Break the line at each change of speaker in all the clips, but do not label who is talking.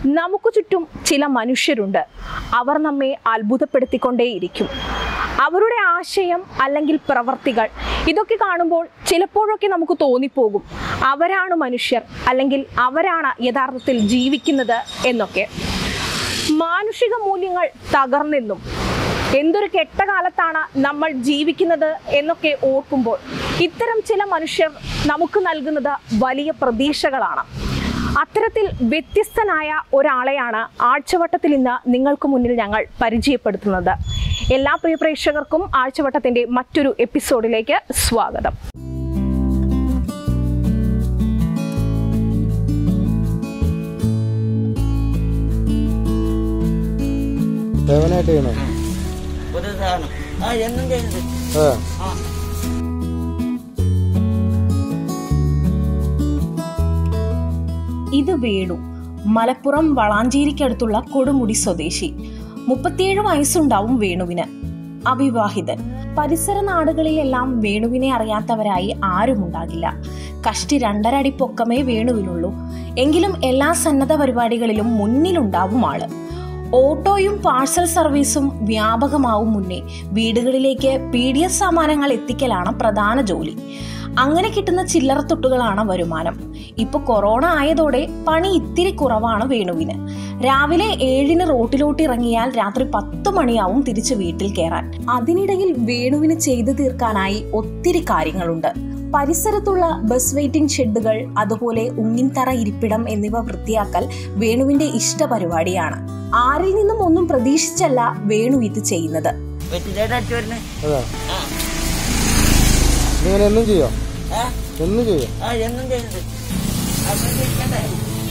നമുക്ക് ചുറ്റും ചില മനുഷ്യരുണ്ട് അവർ നമ്മെ അത്ഭുതപ്പെടുത്തിക്കൊണ്ടേയിരിക്കും അവരുടെ ആശയം അല്ലെങ്കിൽ പ്രവർത്തികൾ ഇതൊക്കെ കാണുമ്പോൾ ചിലപ്പോഴൊക്കെ നമുക്ക് തോന്നിപ്പോകും അവരാണ് മനുഷ്യർ അല്ലെങ്കിൽ അവരാണ് യഥാർത്ഥത്തിൽ ജീവിക്കുന്നത് എന്നൊക്കെ മാനുഷിക മൂല്യങ്ങൾ തകർന്നെന്നും എന്തൊരു കെട്ട കാലത്താണ് നമ്മൾ ജീവിക്കുന്നത് എന്നൊക്കെ ഓർക്കുമ്പോൾ ഇത്തരം ചില മനുഷ്യർ നമുക്ക് നൽകുന്നത് വലിയ പ്രതീക്ഷകളാണ് അത്തരത്തിൽ വ്യത്യസ്തനായ ഒരാളെയാണ് ആഴ്ചവട്ടത്തിൽ ഇന്ന് നിങ്ങൾക്ക് മുന്നിൽ ഞങ്ങൾ പരിചയപ്പെടുത്തുന്നത് എല്ലാ പ്രിയ പ്രേക്ഷകർക്കും ആഴ്ചവട്ടത്തിന്റെ മറ്റൊരു എപ്പിസോഡിലേക്ക് സ്വാഗതം
സേവനമായിട്ട് ചെയ്യണോ
ഒരു സാധനം ആ എന്നും ചെയ്യുന്നത്
ആ
ആ
ഇത് വേണു മലപ്പുറം വളാഞ്ചേരിക്കടുത്തുള്ള കൊടുമുടി സ്വദേശി മുപ്പത്തിയേഴ് വയസ്സുണ്ടാവും വേണുവിന് അവിവാഹിതൻ പരിസര നാടുകളിലെല്ലാം വേണുവിനെ അറിയാത്തവരായി ആരുമുണ്ടാകില്ല കഷ്ടി രണ്ടര അടി പൊക്കമേ വേണുവിനുള്ളൂ എങ്കിലും എല്ലാ സന്നദ്ധ പരിപാടികളിലും മുന്നിലുണ്ടാവും ആള് ഓട്ടോയും പാഴ്സൽ സർവീസും വ്യാപകമാവും മുന്നേ വീടുകളിലേക്ക് പി ഡി എസ് സാമാനങ്ങൾ എത്തിക്കലാണ് പ്രധാന ജോലി അങ്ങനെ കിട്ടുന്ന ചില്ലറ തൊട്ടുകളാണ് വരുമാനം ഇപ്പൊ കൊറോണ ആയതോടെ പണി ഇത്തിരി കുറവാണ് വേണുവിന് രാവിലെ ഏഴിന് റോട്ടിലോട്ട് ഇറങ്ങിയാൽ രാത്രി പത്ത് മണിയാവും തിരിച്ച് വീട്ടിൽ കയറാൻ അതിനിടയിൽ വേണുവിന് ചെയ്തു തീർക്കാനായി ഒത്തിരി കാര്യങ്ങളുണ്ട് പരിസരത്തുള്ള ബസ് വെയിറ്റിംഗ് ഷെഡുകൾ അതുപോലെ ഉങ്ങിൻതറ ഇരിപ്പിടം എന്നിവ വൃത്തിയാക്കൽ വേണുവിന്റെ ഇഷ്ട പരിപാടിയാണ് ആരിൽ നിന്നും ഒന്നും പ്രതീക്ഷിച്ചല്ല വേണു ഇത് ചെയ്യുന്നത്
വെറ്റിലേറ്റ് അടിച്ചു വരുന്നേ
അതാ
ആ
നിങ്ങൾ എന്നും ചെയ്യോ
ആ
എന്നും ചെയ്യോ
ആ എന്നും ചെയ്യുന്നത് അപ്പം ചെയ്യണ്ടേ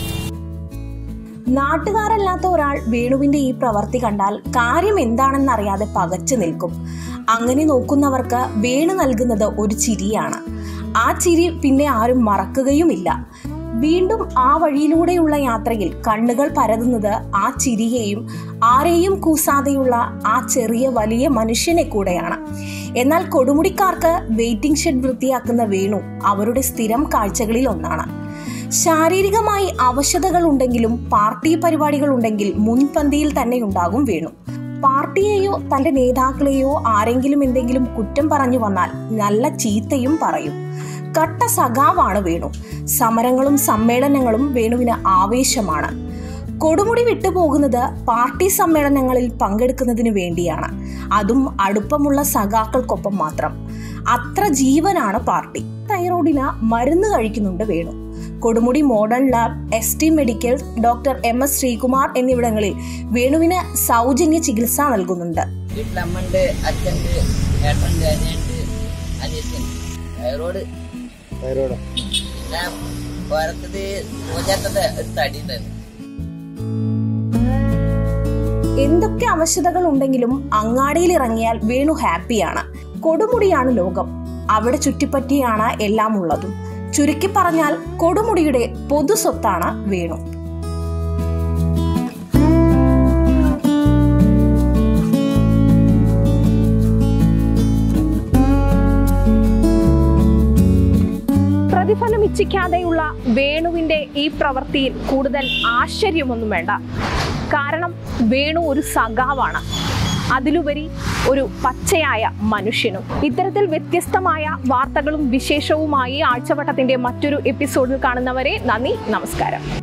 നാട്ടുകാരല്ലാത്ത ഒരാൾ വേണുവിന്റെ ഈ പ്രവൃത്തി കണ്ടാൽ കാര്യം എന്താണെന്നറിയാതെ പകച്ചു നിൽക്കും അങ്ങനെ നോക്കുന്നവർക്ക് വേണു നൽകുന്നത് ഒരു ചിരിയാണ് ആ ചിരി പിന്നെ ആരും മറക്കുകയുമില്ല വീണ്ടും ആ വഴിയിലൂടെയുള്ള യാത്രയിൽ കണ്ണുകൾ പരതുന്നത് ആ ചിരിയെയും ആരെയും കൂസാതെയുള്ള ആ ചെറിയ വലിയ മനുഷ്യനെ കൂടെയാണ് എന്നാൽ കൊടുമുടിക്കാർക്ക് വെയിറ്റിംഗ് ഷെഡ് വൃത്തിയാക്കുന്ന വേണു അവരുടെ സ്ഥിരം കാഴ്ചകളിൽ ഒന്നാണ് ശാരീരികമായി അവശതകൾ ഉണ്ടെങ്കിലും പാർട്ടി പരിപാടികൾ ഉണ്ടെങ്കിൽ മുൻപന്തിയിൽ തന്നെ ഉണ്ടാകും വേണു പാർട്ടിയെയോ തന്റെ നേതാക്കളെയോ ആരെങ്കിലും എന്തെങ്കിലും കുറ്റം പറഞ്ഞു വന്നാൽ നല്ല ചീത്തയും പറയും കട്ട സഖാവാണ് വേണു സമരങ്ങളും സമ്മേളനങ്ങളും വേണുവിന് ആവേശമാണ് കൊടുമുടി വിട്ടുപോകുന്നത് പാർട്ടി സമ്മേളനങ്ങളിൽ പങ്കെടുക്കുന്നതിന് വേണ്ടിയാണ് അതും അടുപ്പമുള്ള സഖാക്കൾക്കൊപ്പം മാത്രം അത്ര ജീവനാണ് പാർട്ടി തൈറോയിഡിന് മരുന്ന് കഴിക്കുന്നുണ്ട് Venu Kodumudi modern lab S T medical doctor M S Sreekumar എന്നിവിടങ്ങളിൽ വേണുവിന് സൗജന്യ ചികിത്സ നൽകുന്നുണ്ട്
വീട്ടിലമ്മണ്ട് അച്ഛണ്ട് ഏട്ടനുണ്ട് അനിയുണ്ട് അനിയത്തിൻ തൈറോയ്ഡ്
തൈറോയിഡ്
പിന്നെ പോരത്തത് നൂറ്റാത്തത് ഒരു തടി ഉണ്ടായിരുന്നു
എന്തൊക്കെ അവശതകൾ ഉണ്ടെങ്കിലും അങ്ങാടിയിൽ ഇറങ്ങിയാൽ വേണു ഹാപ്പിയാണ് കൊടുമുടിയാണ് ലോകം അവിടെ ചുറ്റിപ്പറ്റിയാണ് എല്ലാം ഉള്ളതും ചുരുക്കി പറഞ്ഞാൽ കൊടുമുടിയുടെ പൊതു സ്വത്താണ് വേണു
പ്രതിഫലം ഇച്ഛിക്കാതെയുള്ള വേണുവിന്റെ ഈ പ്രവൃത്തിയിൽ കൂടുതൽ ആശ്ചര്യമൊന്നും വേണ്ട കാരണം വേണു ഒരു സഖാവാണ് അതിലുപരി ഒരു പച്ചയായ മനുഷ്യനും ഇത്തരത്തിൽ വ്യത്യസ്തമായ വാർത്തകളും വിശേഷവുമായി ആഴ്ചവട്ടത്തിന്റെ മറ്റൊരു എപ്പിസോഡിൽ കാണുന്നവരെ നന്ദി നമസ്കാരം